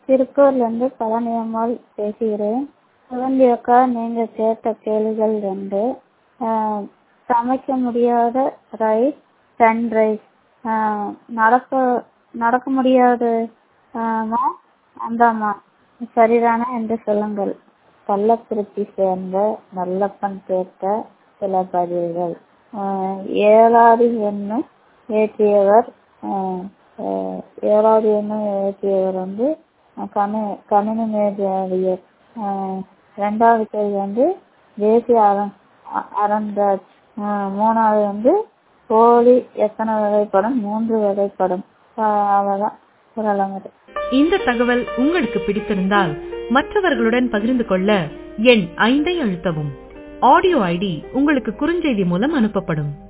திருப்பூர்லேருந்து பழனியம்மாள் பேசுகிறேன் சுகந்தி அக்கா நீங்கள் கேட்ட கேள்விகள் ரெண்டு சமைக்க முடியாத ரைஸ் சன்ரைஸ் நடக்க நடக்க முடியாது மா அந்தாம்மா சரிதானா என்று சொல்லுங்கள் கள்ளக்குறிச்சி சேர்ந்த நல்லப்பன் கேட்ட சில பதில்கள் ஏழாவது எண்ணு ஏற்றியவர் ஏழாவது எண்ணு ஏற்றியவர் வந்து கணி கணினி மேதாவியர் ரெண்டாவது கேள்வி வந்து தேசிய அரண் அறந்தாட்சி மூணாவது வந்து கோழி எத்தனை வகைப்படும் மூன்று வகைப்படும் அவ்வளோதான் சொல்லலாம் இந்த தகவல் உங்களுக்கு பிடித்திருந்தால் மற்றவர்களுடன் பகிர்ந்து கொள்ள எண் ஐந்தை அழுத்தவும் ஆடியோ ஐடி உங்களுக்கு குறுஞ்செய்தி மூலம் அனுப்பப்படும்